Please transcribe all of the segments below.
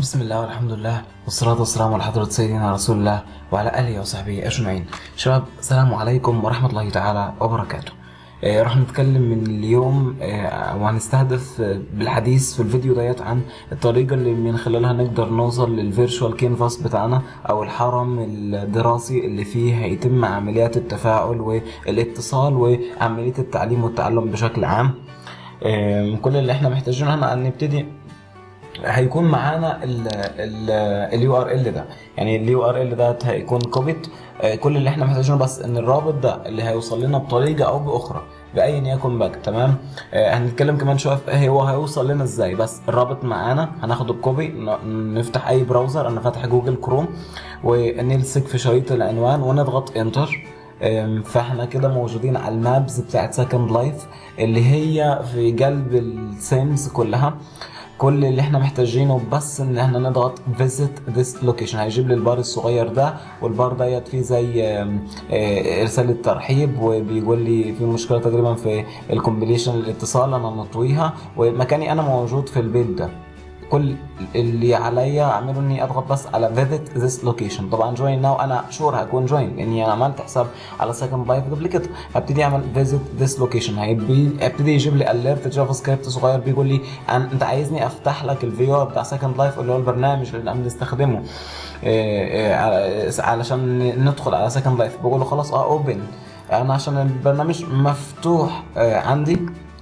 بسم الله والحمد لله والصلاة والسلام على حضرة سيدنا رسول الله وعلى آله وصحبه أجمعين شباب السلام عليكم ورحمة الله تعالى وبركاته آه، راح نتكلم من اليوم آه، وهنستهدف آه، بالحديث في الفيديو ديت عن الطريقة اللي من خلالها نقدر نوصل للفيرشوال كينفاس بتاعنا أو الحرم الدراسي اللي فيه هيتم عمليات التفاعل والاتصال وعملية التعليم والتعلم بشكل عام آم، كل اللي احنا محتاجينه هنا ان نبتدي هيكون معانا اليو ار ال ده يعني اليو ار ال ده هيكون كوبيت آه، كل اللي احنا محتاجينه بس ان الرابط ده اللي هيوصل لنا بطريقه او باخرى بايا يكن بقى تمام آه، هنتكلم كمان شويه في ايه هو هيوصل لنا ازاي بس الرابط معانا هناخد الكوبي ن- نفتح اي براوزر انا فاتح جوجل كروم ونلصق في شريط العنوان ونضغط انتر أم، فاحنا كده موجودين على المابز بتاعت سكند لايف اللي هي في قلب السيمز كلها كل اللي احنا محتاجينه بس ان احنا نضغط visit this location هيجيب لي البار الصغير ده والبار ديت فيه زي أم، آه، رسالة ترحيب وبيقول لي في مشكلة تقريبا في الكومبليشن الاتصال انا نطويها ومكاني انا موجود في البيت ده كل اللي عليا اعمله اني اضغط بس على visit this location طبعا join now انا شور هكون join لاني انا عملت حساب على second life قبل كده هبتدي اعمل visit this location هيبي هيبتدي يجيب لي alert جافا سكريبت صغير بيقول لي أن انت عايزني افتح لك الفي ار بتاع second life اللي هو البرنامج اللي احنا بنستخدمه إيه، إيه، على- علشان ندخل على second life بقول له خلاص اه open انا عشان البرنامج مفتوح آه، عندي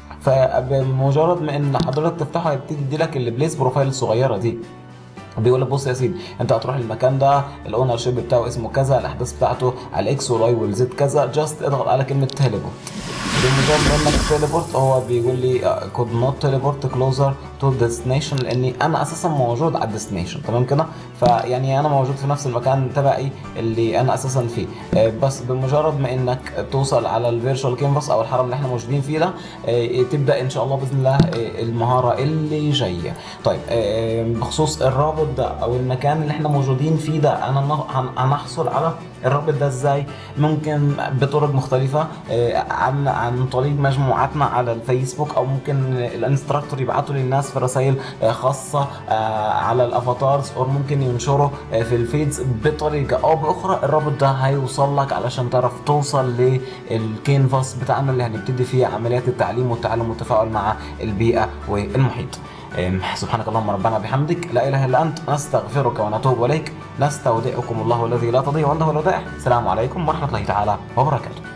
فبمجرد ما ان حضرتك تفتحه هيبتدي يديلك البليس بروفايل الصغيره دي بيقول لك بص يا سيدي انت هتروح المكان ده الاونر شيب بتاعه اسمه كذا الاحداث بتاعته على الاكس والواي والزد كذا جاست اضغط على كلمه تيليبورت بمجرد ما انك تيليبورت هو بيقول لي كود نوت تيليبورت كلوزر تو ديستنيشن لاني انا اساسا موجود على الديستنيشن تمام كده فيعني انا موجود في نفس المكان تبعي اللي انا اساسا فيه آه، بس بمجرد ما انك توصل على الفيرتشوال كينفاس او الحرم اللي احنا موجودين فيه ده آه، تبدا ان شاء الله باذن الله آه، المهاره اللي جايه طيب آه، بخصوص الرابط ده او المكان اللي احنا موجودين فيه ده انا نه- هن- هنحصل على الرابط ده ازاي ممكن بطرق مختلفه آه، عن عن طريق مجموعاتنا على الفيسبوك او ممكن الانستراكتور يبعتوا للناس في رسائل آه، خاصه آه، على الافاتارز او ممكن ينشروا آه، في الفيدز بطريقه او باخرى الرابط ده هيوصل لك علشان تعرف توصل للكينفاس بتاعنا اللي هنبتدي فيه عمليات التعليم والتعلم والتفاعل مع البيئه والمحيط أم، سبحانك اللهم ربنا بحمدك لا اله الا انت نستغفرك ونتوب اليك نستودعكم الله الذي لا تضيع عنده الودائع السلام عليكم ورحمه الله تعالى وبركاته